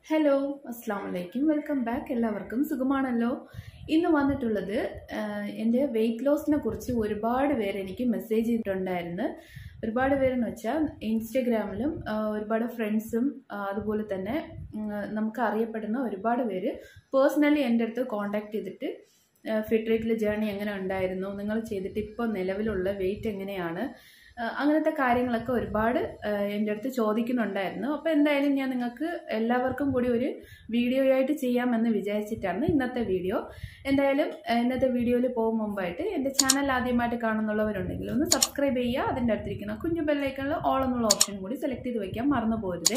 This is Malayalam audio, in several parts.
ഹലോ അസ്സാം വലൈക്കും വെൽക്കം ബാക്ക് എല്ലാവർക്കും സുഖമാണല്ലോ ഇന്ന് വന്നിട്ടുള്ളത് ആഹ്, എൻ്റെ വെയിറ്റ് ലോസിനെ കുറിച്ച് ഒരുപാട് പേര് എനിക്ക് മെസ്സേജ് ചെയ്തിട്ടുണ്ടായിരുന്നു ഒരുപാട് പേരെന്ന് വെച്ചാൽ ഇൻസ്റ്റഗ്രാമിലും ആഹ്, ഒരുപാട് ഫ്രണ്ട്സും ആഹ്, അതുപോലെ തന്നെ ഉം, നമുക്ക് അറിയപ്പെടുന്ന ഒരുപാട് പേര് പേഴ്സണലി എൻ്റെ അടുത്ത് കോണ്ടാക്ട് ചെയ്തിട്ട് ഫിറ്റ് റേറ്റിൽ ജേർണി എങ്ങനെ ഉണ്ടായിരുന്നു നിങ്ങൾ ചെയ്തിട്ട് ഇപ്പോൾ നിലവിലുള്ള വെയിറ്റ് എങ്ങനെയാണ് ആഹ് അങ്ങനത്തെ കാര്യങ്ങളൊക്കെ ഒരുപാട് ആഹ് എൻ്റെ അടുത്ത് ചോദിക്കുന്നുണ്ടായിരുന്നു അപ്പോൾ എന്തായാലും ഞാൻ നിങ്ങൾക്ക് എല്ലാവർക്കും കൂടി ഒരു വീഡിയോ ആയിട്ട് ചെയ്യാമെന്ന് വിചാരിച്ചിട്ടാണ് ഇന്നത്തെ വീഡിയോ എന്തായാലും ആഹ് ഇന്നത്തെ വീഡിയോയിൽ പോകും മുമ്പായിട്ട് എൻ്റെ ചാനൽ ആദ്യമായിട്ട് കാണുന്നുള്ളവരുണ്ടെങ്കിൽ ഒന്ന് സബ്സ്ക്രൈബ് ചെയ്യുക അതിൻ്റെ അടുത്തിരിക്കുന്ന കുഞ്ഞു ബെല്ലൈക്കണിൽ ഓൾ എന്നുള്ള ഓപ്ഷൻ കൂടി സെലക്ട് ചെയ്ത് വയ്ക്കാൻ മറന്നു പോരുതേ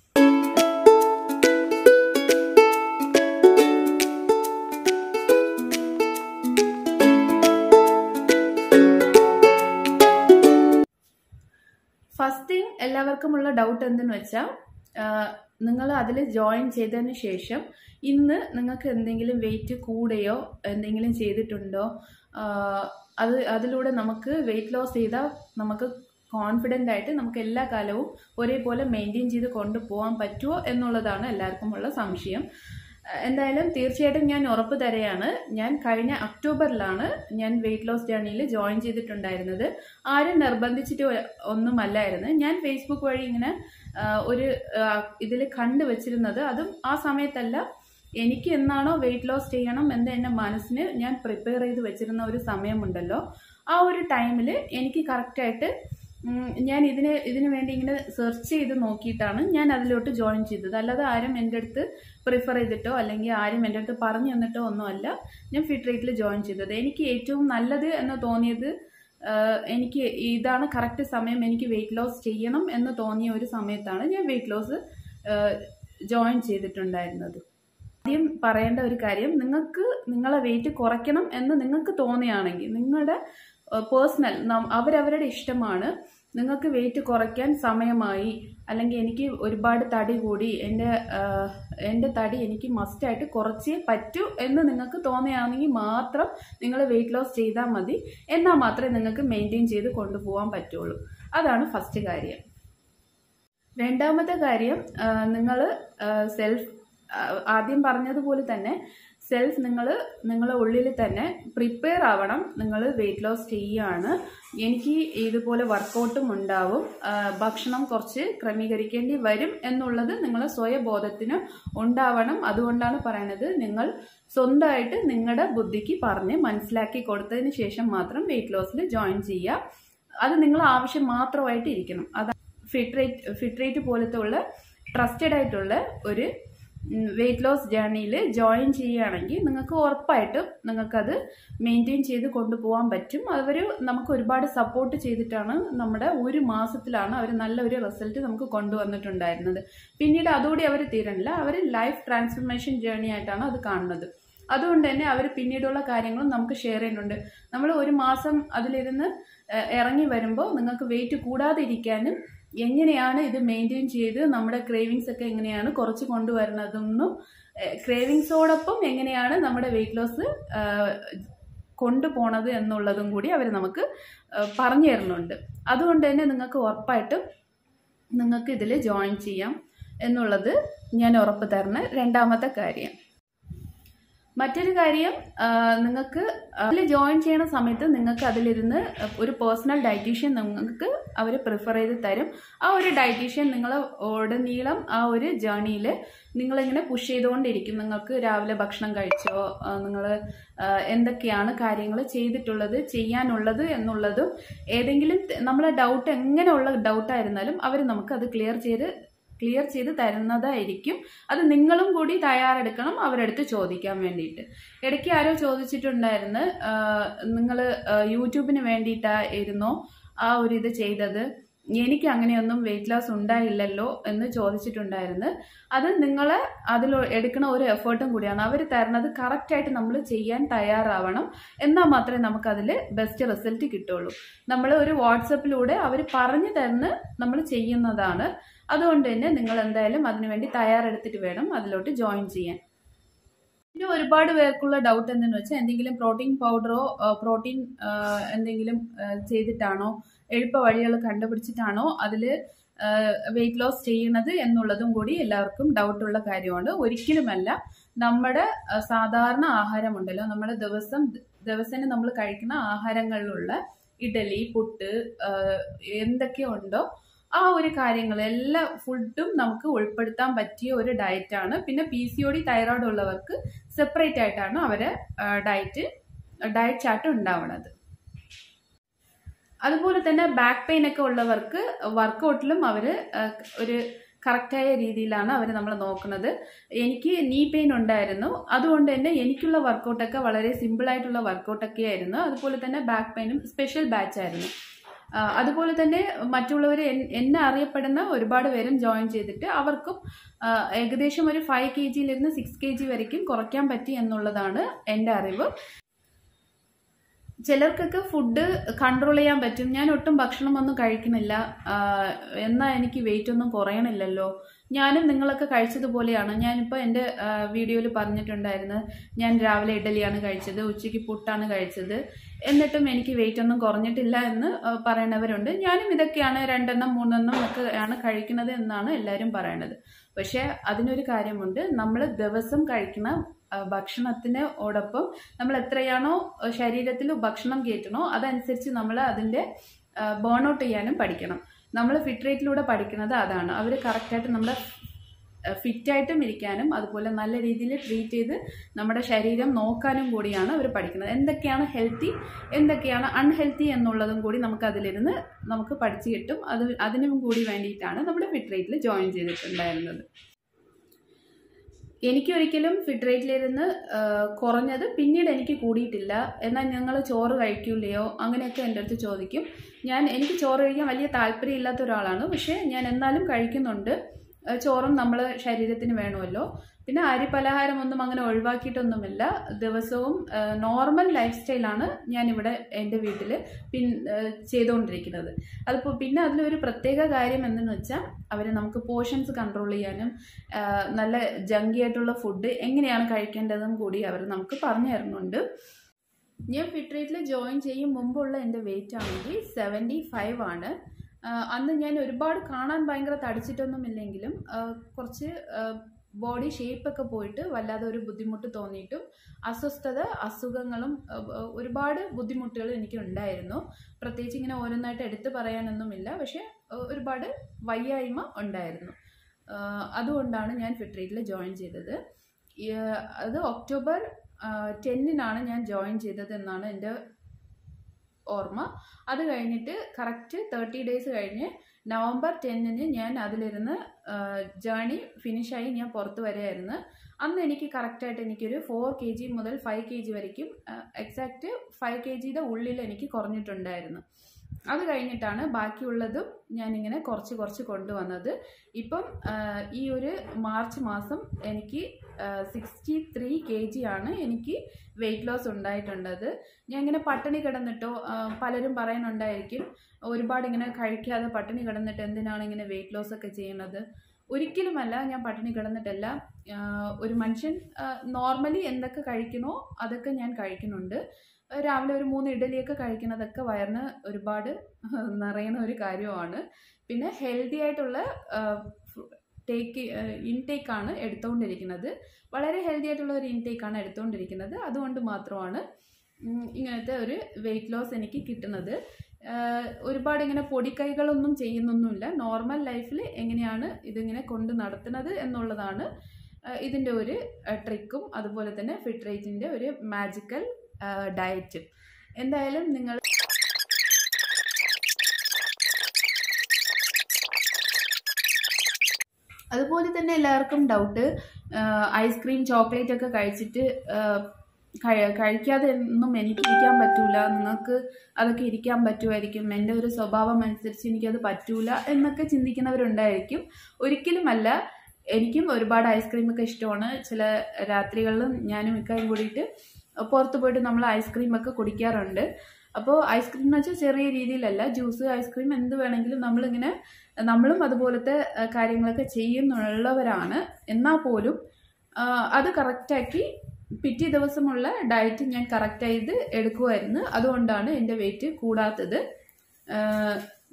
ഫസ്റ്റ് തിങ് എല്ലാവർക്കുമുള്ള ഡൗട്ട് എന്തെന്ന് വെച്ചാൽ നിങ്ങൾ അതിൽ ജോയിൻ ചെയ്തതിന് ശേഷം ഇന്ന് നിങ്ങൾക്ക് എന്തെങ്കിലും വെയിറ്റ് കൂടുകയോ എന്തെങ്കിലും ചെയ്തിട്ടുണ്ടോ ആഹ് അത് അതിലൂടെ നമുക്ക് വെയിറ്റ് ലോസ് ചെയ്താൽ നമുക്ക് കോൺഫിഡൻ്റ് ആയിട്ട് നമുക്ക് എല്ലാ കാലവും ഒരേപോലെ മെയിൻറ്റെയിൻ ചെയ്ത് കൊണ്ടുപോകാൻ പറ്റുമോ എന്നുള്ളതാണ് എല്ലാവർക്കുമുള്ള സംശയം അഹ് എന്തായാലും തീർച്ചയായിട്ടും ഞാൻ ഉറപ്പ് തരെയാണ് ഞാൻ കഴിഞ്ഞ അക്ടോബറിലാണ് ഞാൻ വെയിറ്റ് ലോസ് ജേർണിയിൽ ജോയിൻ ചെയ്തിട്ടുണ്ടായിരുന്നത് ആരും നിർബന്ധിച്ചിട്ട് ഒ- ഒന്നുമല്ലായിരുന്നു ഞാൻ ഫേസ്ബുക്ക് വഴി ഇങ്ങനെ ആഹ്, ഒരു ഇതിൽ കണ്ടു വെച്ചിരുന്നത് അതും ആ സമയത്തല്ല എനിക്ക് എന്നാണോ വെയിറ്റ് ലോസ് ചെയ്യണം എന്ന് എൻ്റെ മനസ്സിന് ഞാൻ പ്രിപ്പയർ ചെയ്ത് വെച്ചിരുന്ന ഒരു സമയമുണ്ടല്ലോ ആ ഒരു ടൈമിൽ എനിക്ക് കറക്റ്റായിട്ട് ഞാൻ ഇതിന് ഇതിനു വേണ്ടി ഇങ്ങനെ സെർച്ച് ചെയ്ത് നോക്കിയിട്ടാണ് ഞാൻ അതിലോട്ട് ജോയിൻ ചെയ്തത് അല്ലാതെ ആരും എൻ്റെ അടുത്ത് പ്രിഫർ ചെയ്തിട്ടോ അല്ലെങ്കിൽ ആരും എൻ്റെ അടുത്ത് പറഞ്ഞു തന്നിട്ടോ ഒന്നുമല്ല ഞാൻ ഫിറ്റ് റേറ്റിൽ ജോയിൻ ചെയ്തത് എനിക്ക് ഏറ്റവും നല്ലത് എന്ന് തോന്നിയത് ആഹ് എനിക്ക് ഇതാണ് കറക്റ്റ് സമയം എനിക്ക് വെയിറ്റ് ലോസ് ചെയ്യണം എന്ന് തോന്നിയ ഒരു സമയത്താണ് ഞാൻ വെയിറ്റ് ലോസ് ജോയിൻ ചെയ്തിട്ടുണ്ടായിരുന്നത് ആദ്യം പറയേണ്ട ഒരു കാര്യം നിങ്ങൾക്ക് നിങ്ങളെ വെയിറ്റ് കുറയ്ക്കണം എന്ന് നിങ്ങൾക്ക് തോന്നുകയാണെങ്കിൽ നിങ്ങളുടെ പേഴ്സണൽ അവരവരുടെ ഇഷ്ടമാണ് നിങ്ങൾക്ക് വെയിറ്റ് കുറയ്ക്കാൻ സമയമായി അല്ലെങ്കിൽ എനിക്ക് ഒരുപാട് തടി കൂടി എൻ്റെ ആഹ്, എൻ്റെ തടി എനിക്ക് മസ്റ്റായിട്ട് കുറച്ചേ പറ്റൂ എന്ന് നിങ്ങൾക്ക് തോന്നുകയാണെങ്കിൽ മാത്രം നിങ്ങൾ വെയിറ്റ് ലോസ് ചെയ്താൽ മതി എന്നാൽ മാത്രമേ നിങ്ങൾക്ക് മെയിൻറ്റെയിൻ ചെയ്ത് കൊണ്ടുപോകാൻ പറ്റുള്ളൂ അതാണ് ഫസ്റ്റ് കാര്യം രണ്ടാമത്തെ കാര്യം നിങ്ങൾ സെൽഫ് ആദ്യം പറഞ്ഞതുപോലെ തന്നെ സെൽഫ് നിങ്ങൾ നിങ്ങളുടെ ഉള്ളിൽ തന്നെ പ്രിപ്പയർ ആവണം നിങ്ങൾ വെയിറ്റ് ലോസ് ചെയ്യുകയാണ് എനിക്ക് ഇതുപോലെ വർക്കൗട്ടും ഉണ്ടാവും ആ, ഭക്ഷണം കുറച്ച് ക്രമീകരിക്കേണ്ടി വരും എന്നുള്ളത് നിങ്ങളെ സ്വയബോധത്തിന് ഉണ്ടാവണം അതുകൊണ്ടാണ് പറയുന്നത് നിങ്ങൾ സ്വന്തമായിട്ട് നിങ്ങളുടെ ബുദ്ധിക്ക് പറഞ്ഞ് മനസ്സിലാക്കി കൊടുത്തതിന് ശേഷം മാത്രം വെയിറ്റ് ലോസിൽ ജോയിൻ ചെയ്യുക അത് നിങ്ങൾ ആവശ്യം മാത്രമായിട്ട് ഇരിക്കണം അതാണ് ഫിറ്റ് റേറ്റ് ഫിറ്റ് റേറ്റ് പോലത്തെ ഉള്ള ട്രസ്റ്റഡ് ആയിട്ടുള്ള ഒരു വെയിറ്റ് ലോസ് ജേർണിയിൽ ജോയിൻ ചെയ്യുകയാണെങ്കിൽ നിങ്ങൾക്ക് ഉറപ്പായിട്ടും നിങ്ങൾക്കത് മെയിൻറ്റെയിൻ ചെയ്ത് കൊണ്ടുപോകാൻ പറ്റും അവർ നമുക്ക് ഒരുപാട് സപ്പോർട്ട് ചെയ്തിട്ടാണ് നമ്മുടെ ഒരു മാസത്തിലാണ് അവർ നല്ലൊരു റിസൾട്ട് നമുക്ക് കൊണ്ടുവന്നിട്ടുണ്ടായിരുന്നത് പിന്നീട് അതോടെ അവർ തീരണില്ല അവർ ലൈഫ് ട്രാൻസ്ഫർമേഷൻ ജേർണി ആയിട്ടാണ് അത് കാണുന്നത് അതുകൊണ്ട് തന്നെ അവർ പിന്നീടുള്ള കാര്യങ്ങളും നമുക്ക് ഷെയർ ചെയ്യുന്നുണ്ട് നമ്മൾ ഒരു മാസം അതിലിരുന്ന് ഏഹ്, ഇറങ്ങി വരുമ്പോൾ നിങ്ങൾക്ക് വെയിറ്റ് കൂടാതെ ഇരിക്കാനും എങ്ങനെയാണ് ഇത് മെയിൻറ്റെയിൻ ചെയ്ത് നമ്മുടെ ക്രേവിങ്സ് ഒക്കെ എങ്ങനെയാണ് കുറച്ച് കൊണ്ടുവരുന്നതെന്നും ക്രേവിങ്സോടൊപ്പം എങ്ങനെയാണ് നമ്മുടെ വെയിറ്റ് ലോസ് കൊണ്ടുപോണത് എന്നുള്ളതും കൂടി അവർ നമുക്ക് ഏഹ്, പറഞ്ഞു തരുന്നുണ്ട് അതുകൊണ്ട് തന്നെ നിങ്ങൾക്ക് ഉറപ്പായിട്ടും നിങ്ങൾക്ക് ഇതിൽ ജോയിൻ ചെയ്യാം എന്നുള്ളത് ഞാൻ ഉറപ്പ് തരുന്ന രണ്ടാമത്തെ കാര്യം മറ്റൊരു കാര്യം ആ, നിങ്ങൾക്ക് അതിൽ ജോയിൻ ചെയ്യുന്ന സമയത്ത് നിങ്ങൾക്ക് അതിലിരുന്ന് ഒരു പേഴ്സണൽ ഡയറ്റീഷ്യൻ നിങ്ങൾക്ക് അവർ പ്രിഫർ ചെയ്ത് തരും ആ ഒരു ഡയറ്റീഷ്യൻ നിങ്ങൾ ഉടനീളം ആ ഒരു ജേർണിയിൽ നിങ്ങളിങ്ങനെ പുഷ് ചെയ്തുകൊണ്ടിരിക്കും നിങ്ങൾക്ക് രാവിലെ ഭക്ഷണം കഴിച്ചോ നിങ്ങൾ എന്തൊക്കെയാണ് കാര്യങ്ങൾ ചെയ്തിട്ടുള്ളത് ചെയ്യാനുള്ളത് എന്നുള്ളതും ഏതെങ്കിലും ത- നമ്മളെ ഡൗട്ട് എങ്ങനെയുള്ള ഡൗട്ടായിരുന്നാലും അവർ നമുക്ക് അത് ക്ലിയർ ചെയ്ത് ക്ലിയർ ചെയ്ത് തരുന്നതായിരിക്കും അത് നിങ്ങളും കൂടി തയ്യാറെടുക്കണം അവരടുത്ത് ചോദിക്കാൻ വേണ്ടിയിട്ട് ഇടയ്ക്ക് ആരോ ചോദിച്ചിട്ടുണ്ടായിരുന്നു നിങ്ങൾ യൂട്യൂബിന് വേണ്ടിയിട്ടായിരുന്നോ ആ ഒരു ഇത് ചെയ്തത് എനിക്ക് അങ്ങനെയൊന്നും വെയിറ്റ് ലോസ് ഉണ്ടായില്ലല്ലോ എന്ന് ചോദിച്ചിട്ടുണ്ടായിരുന്നു അത് നിങ്ങൾ അതിൽ എടുക്കുന്ന ഒരു എഫേർട്ടും കൂടിയാണ് അവർ തരുന്നത് കറക്റ്റായിട്ട് നമ്മൾ ചെയ്യാൻ തയ്യാറാവണം എന്നാൽ മാത്രമേ നമുക്കതിൽ ബെസ്റ്റ് റിസൾട്ട് കിട്ടുള്ളൂ നമ്മൾ ഒരു വാട്സപ്പിലൂടെ അവർ പറഞ്ഞു തരുന്ന നമ്മൾ ചെയ്യുന്നതാണ് അതുകൊണ്ട് തന്നെ നിങ്ങൾ എന്തായാലും അതിനുവേണ്ടി തയ്യാറെടുത്തിട്ട് വേണം അതിലോട്ട് ജോയിൻ ചെയ്യാൻ പിന്നെ ഒരുപാട് പേർക്കുള്ള ഡൗട്ട് എന്തെന്ന് വെച്ചാൽ എന്തെങ്കിലും പ്രോട്ടീൻ പൗഡറോ പ്രോട്ടീൻ എന്തെങ്കിലും ആ, ചെയ്തിട്ടാണോ എളുപ്പ വഴികൾ കണ്ടുപിടിച്ചിട്ടാണോ അതിൽ വെയിറ്റ് ലോസ് ചെയ്യുന്നത് എന്നുള്ളതും കൂടി എല്ലാവർക്കും ഡൗട്ടുള്ള കാര്യമാണ് ഒരിക്കലുമല്ല നമ്മുടെ ആ, സാധാരണ ആഹാരമുണ്ടല്ലോ നമ്മുടെ ദിവസം ദിവസേന നമ്മൾ കഴിക്കുന്ന ആഹാരങ്ങളിലുള്ള ഇഡലി പുട്ട് ആ, എന്തൊക്കെ ഉണ്ടോ ആ ഒരു കാര്യങ്ങൾ എല്ലാ ഫുഡും നമുക്ക് ഉൾപ്പെടുത്താൻ പറ്റിയ ഒരു ഡയറ്റാണ് പിന്നെ P C O D thyroid ഉള്ളവർക്ക് സെപ്പറേറ്റ് ആയിട്ടാണ് അവരെ ഡയറ്റ് ഡയറ്റ് ചാർട്ട് ഉണ്ടാവുന്നത് അതുപോലെ തന്നെ ബാക്ക് പെയിൻ ഒക്കെ ഉള്ളവർക്ക് വർക്കൗട്ടിലും അവർ ഒരു കറക്റ്റായ രീതിയിലാണ് അവർ നമ്മൾ നോക്കുന്നത് എനിക്ക് നീ പെയിൻ ഉണ്ടായിരുന്നു അതുകൊണ്ട് തന്നെ എനിക്കുള്ള വർക്കൗട്ടൊക്കെ വളരെ സിമ്പിളായിട്ടുള്ള വർക്കൗട്ടൊക്കെ ആയിരുന്നു അതുപോലെ തന്നെ ബാക്ക് പെയിനും സ്പെഷ്യൽ ബാച്ച് ആയിരുന്നു ആ, അതുപോലെ തന്നെ മറ്റുള്ളവർ എന്നെ അറിയപ്പെടുന്ന ഒരുപാട് പേരും ജോയിൻ ചെയ്തിട്ട് അവർക്കും ആ, ഏകദേശം ഒരു ഫൈവ് കെ ജിയിലിരുന്ന് സിക്സ് കെ ജി വരയ്ക്കും കുറയ്ക്കാൻ പറ്റി എന്നുള്ളതാണ് എൻ്റെ അറിവ് ചിലർക്കൊക്കെ ഫുഡ് കൺട്രോൾ ചെയ്യാൻ പറ്റും ഞാൻ ഒട്ടും ഭക്ഷണമൊന്നും കഴിക്കുന്നില്ല ആഹ് എന്നാ എനിക്ക് വെയിറ്റ് ഒന്നും കുറയണില്ലല്ലോ ഞാനും നിങ്ങളൊക്കെ കഴിച്ചതുപോലെയാണ് ഞാനിപ്പോൾ എൻ്റെ വീഡിയോയിൽ പറഞ്ഞിട്ടുണ്ടായിരുന്നു ഞാൻ രാവിലെ ഇഡലിയാണ് കഴിച്ചത് ഉച്ചയ്ക്ക് പുട്ടാണ് കഴിച്ചത് എന്നിട്ടും എനിക്ക് വെയിറ്റ് ഒന്നും കുറഞ്ഞിട്ടില്ല എന്ന് ആഹ് പറയുന്നവരുണ്ട് ഞാനും ഇതൊക്കെയാണ് രണ്ടെണ്ണം മൂന്നെണ്ണം ഒക്കെ ആണ് കഴിക്കുന്നത് എന്നാണ് എല്ലാവരും പറയണത് പക്ഷേ അതിനൊരു കാര്യമുണ്ട് നമ്മൾ ദിവസം കഴിക്കുന്ന ആ, ഭക്ഷണത്തിനോടൊപ്പം നമ്മൾ എത്രയാണോ ആ, ശരീരത്തിൽ ഭക്ഷണം കയറ്റണോ അതനുസരിച്ച് നമ്മൾ അതിൻ്റെ ബേൺ ഔട്ട് ചെയ്യാനും പഠിക്കണം നമ്മൾ ഫിറ്റ് റേറ്റിലൂടെ പഠിക്കുന്നത് അതാണ് അവർ കറക്റ്റായിട്ട് നമ്മുടെ ഫിറ്റായിട്ടും ഇരിക്കാനും അതുപോലെ നല്ല രീതിയിൽ ട്രീറ്റ് ചെയ്ത് നമ്മുടെ ശരീരം നോക്കാനും കൂടിയാണ് അവർ പഠിക്കുന്നത് എന്തൊക്കെയാണ് ഹെൽത്തി എന്തൊക്കെയാണ് അൺഹെൽത്തി എന്നുള്ളതും കൂടി നമുക്ക് അതിലിരുന്ന് നമുക്ക് പഠിച്ചു കിട്ടും അത് അതിനും കൂടി വേണ്ടിയിട്ടാണ് നമ്മുടെ ഫിറ്റ് റേറ്റിൽ ജോയിൻ ചെയ്തിട്ടുണ്ടായിരുന്നത് എനിക്കൊരിക്കലും ഫിറ്റ് റേറ്റിലിരുന്ന് കുറഞ്ഞത് പിന്നീട് എനിക്ക് കൂടിയിട്ടില്ല എന്നാൽ ഞങ്ങൾ ചോറ് കഴിക്കൂലയോ അങ്ങനെയൊക്കെ എൻ്റെ അടുത്ത് ചോദിക്കും ഞാൻ എനിക്ക് ചോറ് കഴിക്കാൻ വലിയ താല്പര്യമില്ലാത്ത ഒരാളാണ് പക്ഷേ ഞാൻ എന്നാലും കഴിക്കുന്നുണ്ട് ആ, ചോറും നമ്മൾ ശരീരത്തിന് വേണമല്ലോ പിന്നെ അരി പലഹാരമൊന്നും അങ്ങനെ ഒഴിവാക്കിയിട്ടൊന്നുമില്ല ദിവസവും നോർമൽ ലൈഫ് സ്റ്റൈലാണ് ഞാനിവിടെ എൻ്റെ വീട്ടിൽ പിൻ ആ, ചെയ്തുകൊണ്ടിരിക്കുന്നത് അതിപ്പോൾ പിന്നെ അതിലൊരു പ്രത്യേക കാര്യം എന്തെന്ന് വെച്ചാൽ അവർ നമുക്ക് പോർഷൻസ് കൺട്രോൾ ചെയ്യാനും ആ, നല്ല ജങ്കി ആയിട്ടുള്ള ഫുഡ് എങ്ങനെയാണ് കഴിക്കേണ്ടതും കൂടി അവർ നമുക്ക് പറഞ്ഞു തരുന്നുണ്ട് ഞാൻ ഫിറ്റ് റേറ്റിൽ ജോയിൻ ചെയ്യും മുമ്പുള്ള എൻ്റെ വെയിറ്റ് ആണെങ്കിൽ സെവൻറ്റി ഫൈവ് ആണ് ആ, അന്ന് ഞാൻ ഒരുപാട് കാണാൻ ഭയങ്കര തടിച്ചിട്ടൊന്നും ഇല്ലെങ്കിലും ആ, കുറച്ച് ബോഡി ഷേപ്പൊക്കെ പോയിട്ട് വല്ലാതെ ഒരു ബുദ്ധിമുട്ട് തോന്നിയിട്ടും അസ്വസ്ഥത അസുഖങ്ങളും ആ, ആ, ഒരുപാട് ബുദ്ധിമുട്ടുകൾ എനിക്ക് ഉണ്ടായിരുന്നു പ്രത്യേകിച്ച് ഇങ്ങനെ ഓരോന്നായിട്ട് എടുത്തു പറയാനൊന്നുമില്ല പക്ഷേ ആ, ഒരുപാട് വയ്യായ്മ ഉണ്ടായിരുന്നു ആ, അതുകൊണ്ടാണ് ഞാൻ ഫിറ്റ് റേറ്റിൽ ജോയിൻ ചെയ്തത് ഈ, അത് ഒക്ടോബർ ടെന്നിനാണ് ഞാൻ ജോയിൻ ചെയ്തത് എന്നാണ് എൻ്റെ ഓർമ്മ അത് കഴിഞ്ഞിട്ട് കറക്റ്റ് തേർട്ടി ഡേയ്സ് കഴിഞ്ഞ് നവംബർ ടെന്നിന് ഞാൻ അതിലിരുന്ന് ജേണി ഫിനിഷായി ഞാൻ പുറത്ത് വരികയായിരുന്നു അന്ന് എനിക്ക് കറക്റ്റായിട്ട് എനിക്കൊരു ഫോർ കെ ജി മുതൽ ഫൈവ് കെ ജി വരയ്ക്കും എക്സാക്റ്റ് ഫൈവ് കെ ജിയുടെ ഉള്ളിൽ എനിക്ക് കുറഞ്ഞിട്ടുണ്ടായിരുന്നു അത് കഴിഞ്ഞിട്ടാണ് ബാക്കിയുള്ളതും ഞാനിങ്ങനെ കുറച്ച് കുറച്ച് കൊണ്ടുവന്നത് ഇപ്പം ആ, ഈ ഒരു മാർച്ച് മാസം എനിക്ക് സിക്സ്റ്റി ത്രീ കെ ജി ആണ് എനിക്ക് വെയിറ്റ് ലോസ് ഉണ്ടായിട്ടുള്ളത് ഞാൻ ഇങ്ങനെ പട്ടിണി കിടന്നിട്ടോ ആ, പലരും പറയുന്നുണ്ടായിരിക്കും ഒരുപാട് ഇങ്ങനെ കഴിക്കാതെ പട്ടിണി കിടന്നിട്ട് എന്തിനാണ് ഇങ്ങനെ വെയിറ്റ് ലോസ് ഒക്കെ ചെയ്യുന്നത് ഒരിക്കലുമല്ല ഞാൻ പട്ടിണി കിടന്നിട്ടല്ല ആ, ഒരു മനുഷ്യൻ നോർമലി എന്തൊക്കെ കഴിക്കണോ അതൊക്കെ ഞാൻ കഴിക്കുന്നുണ്ട് ആ, രാവിലെ ഒരു മൂന്ന് ഇഡലിയൊക്കെ കഴിക്കുന്നതൊക്കെ വയറിന് ഒരുപാട് നിറയുന്ന ഒരു കാര്യമാണ് പിന്നെ ഹെൽത്തി ആയിട്ടുള്ള ടേക്ക് ഇൻടേക്കാണ് എടുത്തുകൊണ്ടിരിക്കുന്നത് വളരെ ഹെൽത്തി ആയിട്ടുള്ള ഒരു ഇൻടേക്കാണ് എടുത്തുകൊണ്ടിരിക്കുന്നത് അതുകൊണ്ട് മാത്രമാണ് ഉം, ഇങ്ങനത്തെ ഒരു വെയിറ്റ് ലോസ് എനിക്ക് കിട്ടുന്നത് ആഹ് ഒരുപാട് ഇങ്ങനെ പൊടിക്കൈകളൊന്നും ചെയ്യുന്നൊന്നുമില്ല നോർമൽ ലൈഫിൽ എങ്ങനെയാണ് ഇതിങ്ങനെ കൊണ്ട് നടത്തുന്നത് എന്നുള്ളതാണ് ആഹ് ഇതിൻ്റെ ഒരു ട്രിക്കും അതുപോലെ തന്നെ ഫിറ്റ് റേറ്റിൻ്റെ ഒരു മാജിക്കൽ ഡയറ്റും എന്തായാലും നിങ്ങൾ അതുപോലെ തന്നെ എല്ലാവർക്കും ഡൗട്ട് ഐസ്ക്രീം ചോക്ലേറ്റ് ഒക്കെ കഴിച്ചിട്ട് ആഹ് കഴി- കഴിക്കാതെ ഒന്നും എനിക്ക് ഇരിക്കാൻ പറ്റൂല നിങ്ങൾക്ക് അതൊക്കെ ഇരിക്കാൻ പറ്റുമായിരിക്കും എൻ്റെ ഒരു സ്വഭാവം അനുസരിച്ച് എനിക്കത് പറ്റൂല എന്നൊക്കെ ചിന്തിക്കുന്നവരുണ്ടായിരിക്കും ഒരിക്കലുമല്ല എനിക്കും ഒരുപാട് ഐസ്ക്രീം ഒക്കെ ഇഷ്ടമാണ് ചില രാത്രികളിലും ഞാനും ഇക്കായും കൂടിയിട്ട് പുറത്ത് പോയിട്ട് നമ്മൾ ഐസ്ക്രീം ഒക്കെ കുടിക്കാറുണ്ട് അപ്പോൾ ഐസ്ക്രീം എന്ന് വെച്ചാൽ ചെറിയ രീതിയിലല്ല ജ്യൂസ് ഐസ്ക്രീം എന്ത് വേണമെങ്കിലും നമ്മളിങ്ങനെ നമ്മളും അതുപോലത്തെ ആ, കാര്യങ്ങളൊക്കെ ചെയ്യുന്നുള്ളവരാണ് എന്നാൽ പോലും ആ, അത് കറക്റ്റാക്കി പിറ്റേ ദിവസമുള്ള ഡയറ്റ് ഞാൻ കറക്റ്റ് ചെയ്ത് എടുക്കുമായിരുന്നു അതുകൊണ്ടാണ് എൻ്റെ വെയിറ്റ് കൂടാത്തത്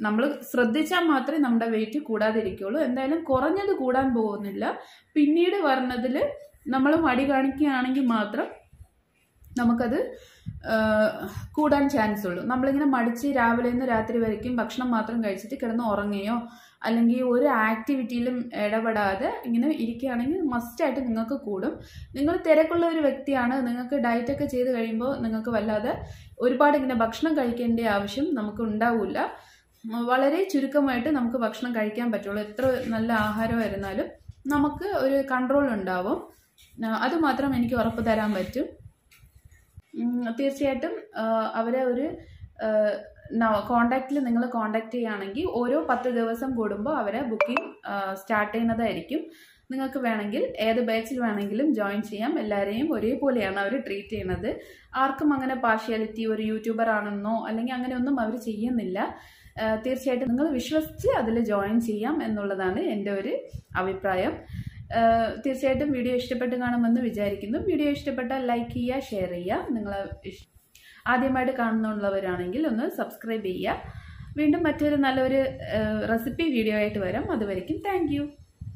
നമ്മൾ ശ്രദ്ധിച്ചാൽ മാത്രമേ നമ്മുടെ വെയിറ്റ് കൂടാതിരിക്കുള്ളൂ എന്തായാലും കുറഞ്ഞത് കൂടാൻ പോകുന്നില്ല പിന്നീട് വരുന്നതിൽ നമ്മൾ മടി കാണിക്കുകയാണെങ്കിൽ മാത്രം നമുക്കത് ആ, കൂടാൻ ചാൻസ് ഉള്ളൂ നമ്മളിങ്ങനെ മടിച്ച് രാവിലെ നിന്ന് രാത്രി വരയ്ക്കും ഭക്ഷണം മാത്രം കഴിച്ചിട്ട് കിടന്ന് ഉറങ്ങുകയോ അല്ലെങ്കിൽ ഒരു ആക്ടിവിറ്റിയിലും ഇടപെടാതെ ഇങ്ങനെ ഇരിക്കുകയാണെങ്കിൽ മസ്റ്റായിട്ട് നിങ്ങൾക്ക് കൂടും നിങ്ങൾ തിരക്കുള്ള ഒരു വ്യക്തിയാണ് നിങ്ങൾക്ക് ഡയറ്റൊക്കെ ചെയ്ത് കഴിയുമ്പോൾ നിങ്ങൾക്ക് വല്ലാതെ ഒരുപാട് ഇങ്ങനെ ഭക്ഷണം കഴിക്കേണ്ട ആവശ്യം നമുക്ക് ഉണ്ടാവില്ല ഉം, വളരെ ചുരുക്കമായിട്ട് നമുക്ക് ഭക്ഷണം കഴിക്കാൻ പറ്റുള്ളൂ എത്ര നല്ല ആഹാരമായിരുന്നാലും നമുക്ക് ഒരു കൺട്രോൾ ഉണ്ടാവും ആ, അത് മാത്രം എനിക്ക് ഉറപ്പ് തരാൻ പറ്റും ഉം, തീർച്ചയായിട്ടും ആ, അവരെ ഒരു കോണ്ടാക്റ്റിൽ നിങ്ങൾ കോണ്ടാക്ട് ചെയ്യുകയാണെങ്കിൽ ഓരോ പത്ത് ദിവസം കൂടുമ്പോൾ അവരെ ബുക്കിംഗ് സ്റ്റാർട്ട് ചെയ്യുന്നതായിരിക്കും നിങ്ങൾക്ക് വേണമെങ്കിൽ ഏത് ബാച്ചിൽ വേണമെങ്കിലും ജോയിൻ ചെയ്യാം എല്ലാവരെയും ഒരേപോലെയാണ് അവർ ട്രീറ്റ് ചെയ്യുന്നത് ആർക്കും അങ്ങനെ പാർഷ്യാലിറ്റി ഒരു യൂട്യൂബർ ആണെന്നോ അല്ലെങ്കിൽ അങ്ങനെയൊന്നും അവർ ചെയ്യുന്നില്ല ആ, തീർച്ചയായിട്ടും നിങ്ങൾ വിശ്വസിച്ച് അതിൽ ജോയിൻ ചെയ്യാം എന്നുള്ളതാണ് എൻ്റെ ഒരു അഭിപ്രായം ആ, തീർച്ചയായിട്ടും വീഡിയോ ഇഷ്ടപ്പെട്ട് കാണുമെന്ന് വിചാരിക്കുന്നു വീഡിയോ ഇഷ്ടപ്പെട്ടാൽ ലൈക്ക് ചെയ്യുക ഷെയർ ചെയ്യുക നിങ്ങൾ ആദ്യമായിട്ട് കാണുന്നുള്ളവരാണെങ്കിൽ ഒന്ന് സബ്സ്ക്രൈബ് ചെയ്യുക വീണ്ടും മറ്റൊരു നല്ലൊരു റെസിപ്പി വീഡിയോ ആയിട്ട് വരാം അതുവരെയ്ക്കും താങ്ക് യു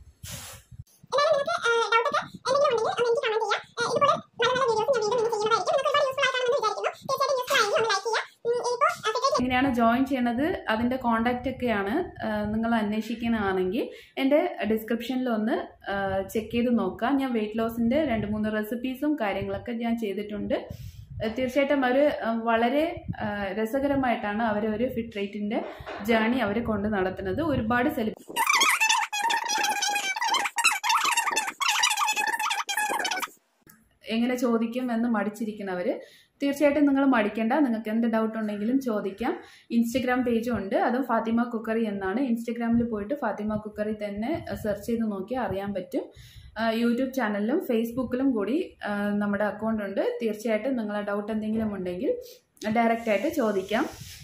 എങ്ങനെയാണ് ജോയിൻ ചെയ്യണത് അതിൻ്റെ കോണ്ടാക്റ്റ് ഒക്കെയാണ് ആ, നിങ്ങൾ അന്വേഷിക്കണമെങ്കിൽ എൻ്റെ ഡിസ്ക്രിപ്ഷനിൽ ഒന്ന് ചെക്ക് ചെയ്ത് നോക്കുക ഞാൻ വെയിറ്റ് ലോസിൻ്റെ രണ്ട് മൂന്ന് റെസിപ്പീസും കാര്യങ്ങളൊക്കെ ഞാൻ ചെയ്തിട്ടുണ്ട് ആ, തീർച്ചയായിട്ടും അവർ വളരെ ആ, രസകരമായിട്ടാണ് അവർ ഒരു ഫിറ്റ് റേറ്റിൻ്റെ ജേണി അവർ കൊണ്ട് നടത്തുന്നത് ഒരുപാട് സെലി എങ്ങനെ ചോദിക്കും എന്ന് മടിച്ചിരിക്കുന്നവർ തീർച്ചയായിട്ടും നിങ്ങൾ മടിക്കേണ്ട നിങ്ങൾക്ക് എന്ത് ഡൗട്ട് ഉണ്ടെങ്കിലും ചോദിക്കാം ഇൻസ്റ്റഗ്രാം പേജും ഉണ്ട് അതും ഫാത്തിമ കുക്കറി എന്നാണ് ഇൻസ്റ്റഗ്രാമിൽ പോയിട്ട് ഫാത്തിമ കുക്കറി തന്നെ സെർച്ച് ചെയ്ത് നോക്കിയാൽ അറിയാൻ പറ്റും ആ, യൂട്യൂബ് ചാനലിലും ഫേസ്ബുക്കിലും കൂടി ആ, നമ്മുടെ അക്കൗണ്ട് ഉണ്ട് തീർച്ചയായിട്ടും നിങ്ങളെ ഡൗട്ട് എന്തെങ്കിലും ഉണ്ടെങ്കിൽ ഡയറക്റ്റായിട്ട് ചോദിക്കാം